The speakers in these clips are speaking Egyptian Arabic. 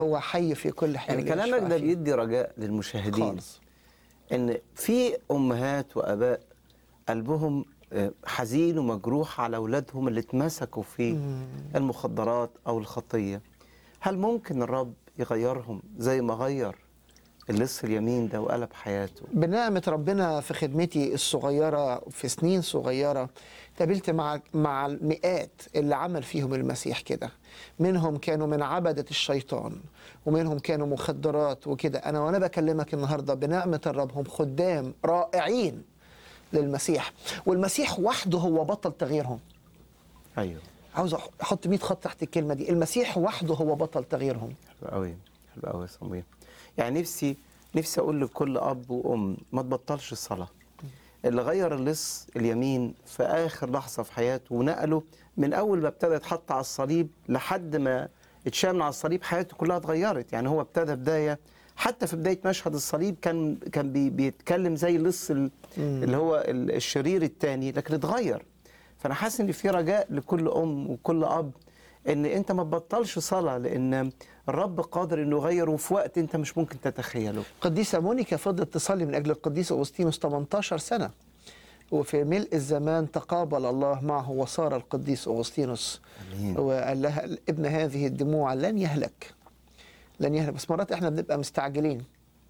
هو حي في كل حين يعني كلامك ده بيدي رجاء للمشاهدين خالص ان في امهات واباء قلبهم آه، حزين ومجروح على اولادهم اللي اتمسكوا في المخدرات او الخطيه هل ممكن الرب يغيرهم زي ما غير اللص اليمين ده وقلب حياته بنعمة ربنا في خدمتي الصغيرة في سنين صغيرة قابلت مع مع المئات اللي عمل فيهم المسيح كده منهم كانوا من عبدة الشيطان ومنهم كانوا مخدرات وكده أنا وأنا بكلمك النهاردة بنعمة الرب هم خدام رائعين للمسيح والمسيح وحده هو بطل تغييرهم ايوه عاوز أح- احط 100 خط تحت الكلمه دي المسيح وحده هو بطل تغييرهم حلو قوي حلو قوي يا صمويل يعني نفسي نفسي اقول لكل اب وام ما تبطلش الصلاه اللي غير اللص اليمين في اخر لحظه في حياته ونقله من اول ما ابتدى يتحط على الصليب لحد ما اتشال من على الصليب حياته كلها اتغيرت يعني هو ابتدى بدايه حتى في بدايه مشهد الصليب كان كان بي بيتكلم زي اللص ال- اللي هو ال- الشرير الثاني لكن اتغير فانا حاسس ان في رجاء لكل ام وكل اب ان انت ما تبطلش صلاه لان الرب قادر انه يغير وفي وقت انت مش ممكن تتخيله القديسه مونيكا فضلت تصلي من اجل القديس اغسطينوس 18 سنه وفي ملء الزمان تقابل الله معه وصار القديس اغسطينوس امين وقال لها ابن هذه الدموع لن يهلك لن يهلك بس مرات احنا بنبقى مستعجلين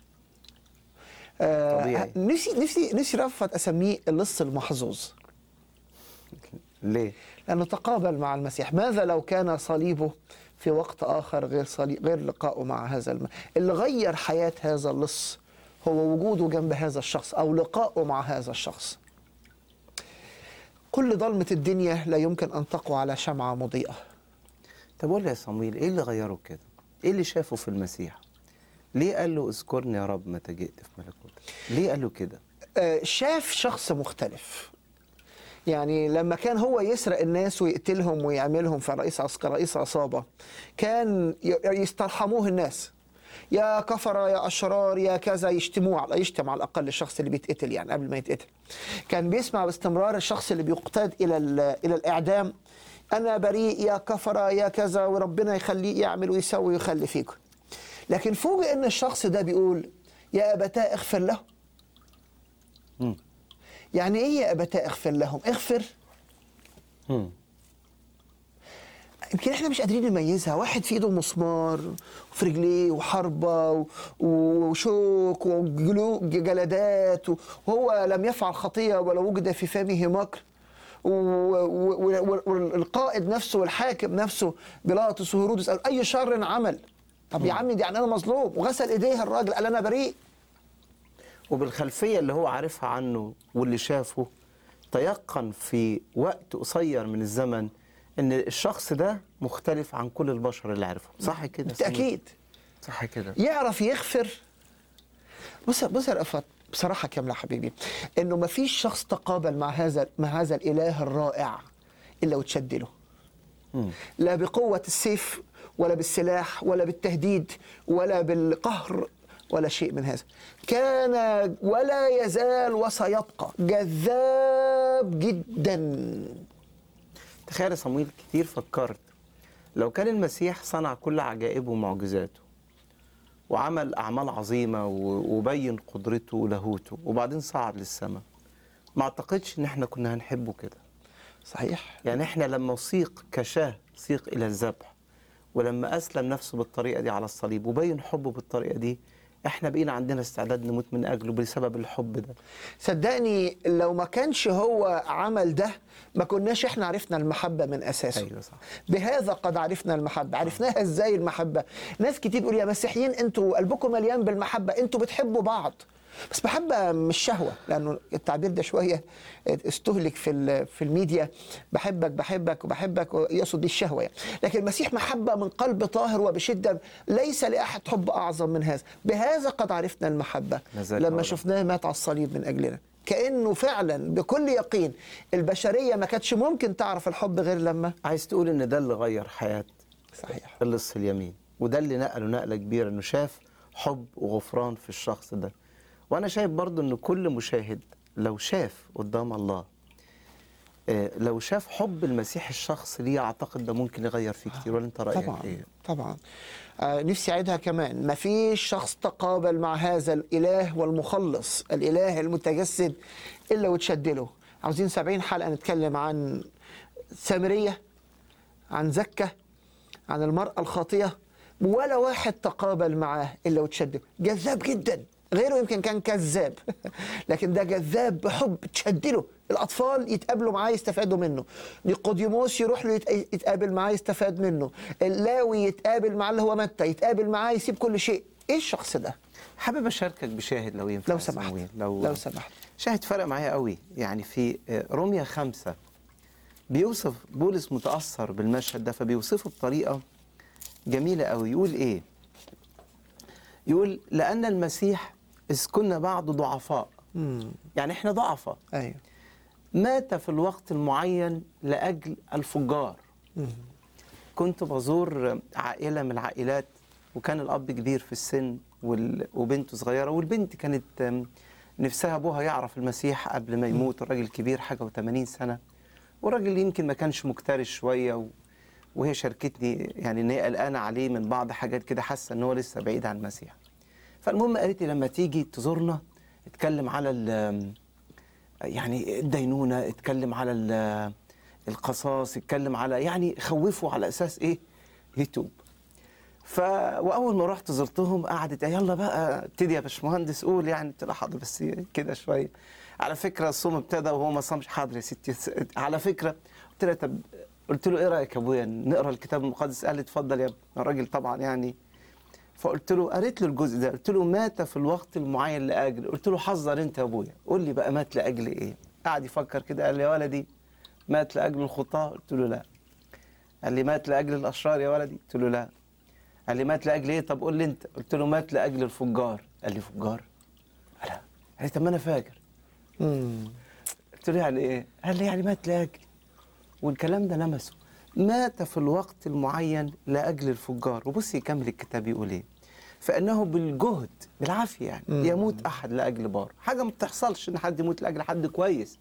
آه طبيعي. نفسي نفسي نفسي رفض اسميه اللص المحظوظ ليه لأنه تقابل مع المسيح ماذا لو كان صليبه في وقت آخر غير صليب غير لقائه مع هذا الم... اللي غير حياة هذا اللص هو وجوده جنب هذا الشخص أو لقائه مع هذا الشخص كل ضلمة الدنيا لا يمكن أن تقوى على شمعة مضيئة طب قول لي يا صمويل ايه اللي غيره كده ايه اللي شافه في المسيح ليه قال له اذكرني يا رب متى جئت في ملكوتك ليه قال له كده آه، شاف شخص مختلف يعني لما كان هو يسرق الناس ويقتلهم ويعملهم في رئيس عسكر رئيس عصابة كان ي- يسترحموه الناس يا كفرة يا أشرار يا كذا يشتموه على يشتم على الأقل الشخص اللي بيتقتل يعني قبل ما يتقتل كان بيسمع باستمرار الشخص اللي بيقتاد إلى ال- إلى الإعدام أنا بريء يا كفرة يا كذا وربنا يخليه يعمل ويسوي ويخلي فيكم لكن فوجئ إن الشخص ده بيقول يا أبتاه اغفر له مم. يعني ايه يا ابتاه اغفر لهم اغفر مم. يمكن احنا مش قادرين نميزها واحد في ايده مسمار وفي رجليه وحربه و- وشوك وجلدات وهو لم يفعل خطيه ولا وجد في فمه مكر و- و- و- والقائد نفسه والحاكم نفسه بيلاطس وهيرودس قال اي شر عمل طب يا عمي دي يعني انا مظلوم وغسل ايديه الراجل قال انا بريء وبالخلفيه اللي هو عارفها عنه واللي شافه تيقن في وقت قصير من الزمن ان الشخص ده مختلف عن كل البشر اللي عرفهم صح كده يا صمويل؟ بالتاكيد صح كده يعرف يغفر بص بص يا رأفت بصراحه كامله حبيبي انه ما فيش شخص تقابل مع هذا مع هذا الاله الرائع الا وتشد له مم. لا بقوه السيف ولا بالسلاح ولا بالتهديد ولا بالقهر ولا شيء من هذا كان ولا يزال وسيبقى جذاب جدا تخيل يا صمويل كتير فكرت لو كان المسيح صنع كل عجائبه ومعجزاته وعمل أعمال عظيمة و- وبين قدرته ولاهوته وبعدين صعد للسماء ما أعتقدش إن إحنا كنا هنحبه كده صحيح يعني إحنا لما سيق كشاه سيق إلى الذبح ولما أسلم نفسه بالطريقة دي على الصليب وبين حبه بالطريقة دي إحنا بقينا عندنا استعداد نموت من أجله بسبب الحب ده صدقني لو ما كانش هو عمل ده ما كناش احنا عرفنا المحبة من أساسه أيوة صح بهذا قد عرفنا المحبة عرفناها ازاي المحبة ناس كتير بيقول يا مسيحيين انتوا قلبكم مليان بالمحبة انتوا بتحبوا بعض بس محبة مش شهوة لأنه التعبير ده شوية استهلك في ال- في الميديا بحبك بحبك وبحبك يقصد بيه الشهوة يعني. لكن المسيح محبة من قلب طاهر وبشدة ليس لأحد حب أعظم من هذا بهذا قد عرفنا المحبة ما زال لما هؤلاء. شفناه مات على الصليب من أجلنا كأنه فعلا بكل يقين البشرية ما كانتش ممكن تعرف الحب غير لما عايز تقول إن ده اللي غير حياة صحيح اللص اليمين وده اللي نقله نقله كبيره انه شاف حب وغفران في الشخص ده وانا شايف برضو ان كل مشاهد لو شاف قدام الله آه، لو شاف حب المسيح الشخص ليه اعتقد ده ممكن يغير فيه كتير ولا انت رايك طبعا ايه طبعا آه نفسي اعيدها كمان ما فيش شخص تقابل مع هذا الاله والمخلص الاله المتجسد الا وتشد له عاوزين سبعين حلقه نتكلم عن سامريه عن زكه عن المراه الخاطيه ولا واحد تقابل معاه الا وتشد جذاب جدا غيره يمكن كان كذاب لكن ده جذاب بحب تشد له الاطفال يتقابلوا معاه يستفادوا منه نيقوديموس يروح له يت- يتقابل معاه يستفاد منه اللاوي يتقابل معاه اللي هو متى يتقابل معاه يسيب كل شيء ايه الشخص ده حابب اشاركك بشاهد لو ينفع لو يا سمحت سمويل. لو لو سمحت شاهد فرق معايا قوي يعني في آه، روميا خمسة بيوصف بولس متأثر بالمشهد ده فبيوصفه بطريقة جميلة قوي يقول ايه يقول لأن المسيح إذ كنا بعد ضعفاء امم يعني احنا ضعفاء ايوه مات في الوقت المعين لأجل الفجار مم. كنت بزور عائلة من العائلات وكان الأب كبير في السن وال- وبنته صغيرة والبنت كانت آم، نفسها أبوها يعرف المسيح قبل ما يموت الراجل كبير حاجة و80 سنة والراجل يمكن ما كانش مكترث شوية و- وهي شاركتني يعني إن هي قلقانة عليه من بعض حاجات كده حاسة إن هو لسه بعيد عن المسيح فالمهم قالت لي لما تيجي تزورنا اتكلم على ال- يعني الدينونة اتكلم على ال- القصاص اتكلم على يعني خوفوا على اساس ايه يتوب ف واول ما رحت زرتهم قعدت يلا بقى ابتدي يا باشمهندس قول يعني قلت لها حاضر بس كده شويه على فكره الصوم ابتدى وهو ما صامش حاضر يا ستي على فكره قلت لها طب قلت له ايه رايك يا ابويا نقرا الكتاب المقدس قال لي اتفضل يا ابني الراجل طبعا يعني فقلت له قريت له الجزء ده قلت له مات في الوقت المعين لاجل قلت له حذر انت يا ابويا قول لي بقى مات لاجل ايه قعد يفكر كده قال لي يا ولدي مات لاجل الخطاه قلت له لا قال لي مات لاجل الاشرار يا ولدي قلت له لا قال لي مات لاجل ايه طب قول لي انت قلت له مات لاجل الفجار قال لي فجار قال لا قال لي طب ما انا فاكر مم. قلت له يعني ايه قال لي يعني مات لاجل والكلام ده لمسه مات في الوقت المعين لاجل الفجار وبص يكمل الكتاب يقول ايه فانه بالجهد بالعافيه يعني مم. يموت احد لاجل بار حاجه ما بتحصلش ان حد يموت لاجل حد كويس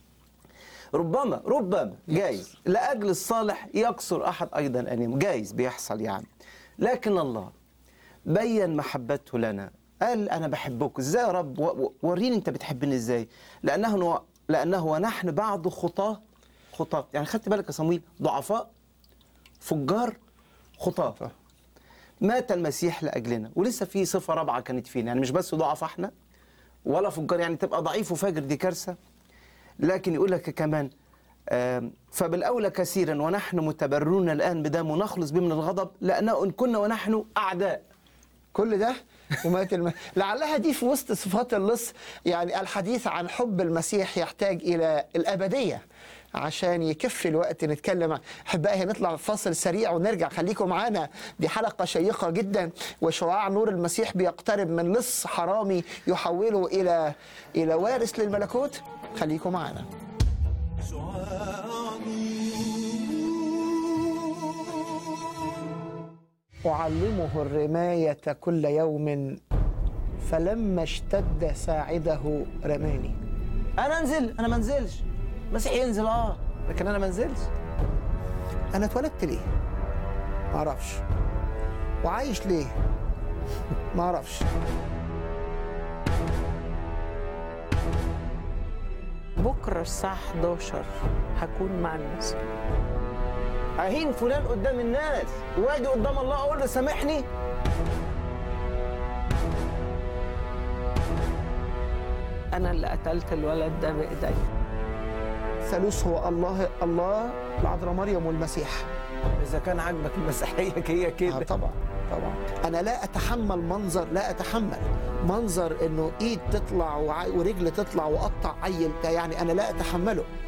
ربما ربما جايز لاجل الصالح يكسر احد ايضا ان يموت جايز بيحصل يعني لكن الله بين محبته لنا قال انا بحبك ازاي يا رب و- و- وريني انت بتحبني ازاي لانه لانه ونحن بعد خطاه خطاه يعني خدت بالك يا صمويل ضعفاء فجار خطاه مات المسيح لاجلنا ولسه في صفه رابعه كانت فينا يعني مش بس ضعف احنا ولا فجار يعني تبقى ضعيف وفاجر دي كارثه لكن يقول لك كمان آم، فبالاولى كثيرا ونحن متبررون الان بدم نخلص به من الغضب لانه ان كنا ونحن اعداء كل ده ومات الم... لعلها دي في وسط صفات اللص يعني الحديث عن حب المسيح يحتاج الى الابديه عشان يكفي الوقت نتكلم عن احبائي هنطلع فاصل سريع ونرجع خليكم معانا دي حلقه شيقه جدا وشعاع نور المسيح بيقترب من لص حرامي يحوله الى الى وارث للملكوت خليكم معانا أعلمه الرماية كل يوم فلما اشتد ساعده رماني انا انزل انا ما انزلش المسيح ينزل اه لكن انا ما انزلش أنا اتولدت ليه؟ معرفش وعايش ليه؟ معرفش بكرة الساعة 11 هكون مع المسيح اهين فلان قدام الناس واجي قدام الله اقول له سامحني أنا اللي قتلت الولد ده بإيدي ثالوث هو الله الله العذراء مريم والمسيح اذا كان عاجبك المسيحيه هي آه كده طبعا طبعا انا لا اتحمل منظر لا اتحمل منظر انه ايد تطلع وع- ورجل تطلع وقطع عيل ده يعني انا لا اتحمله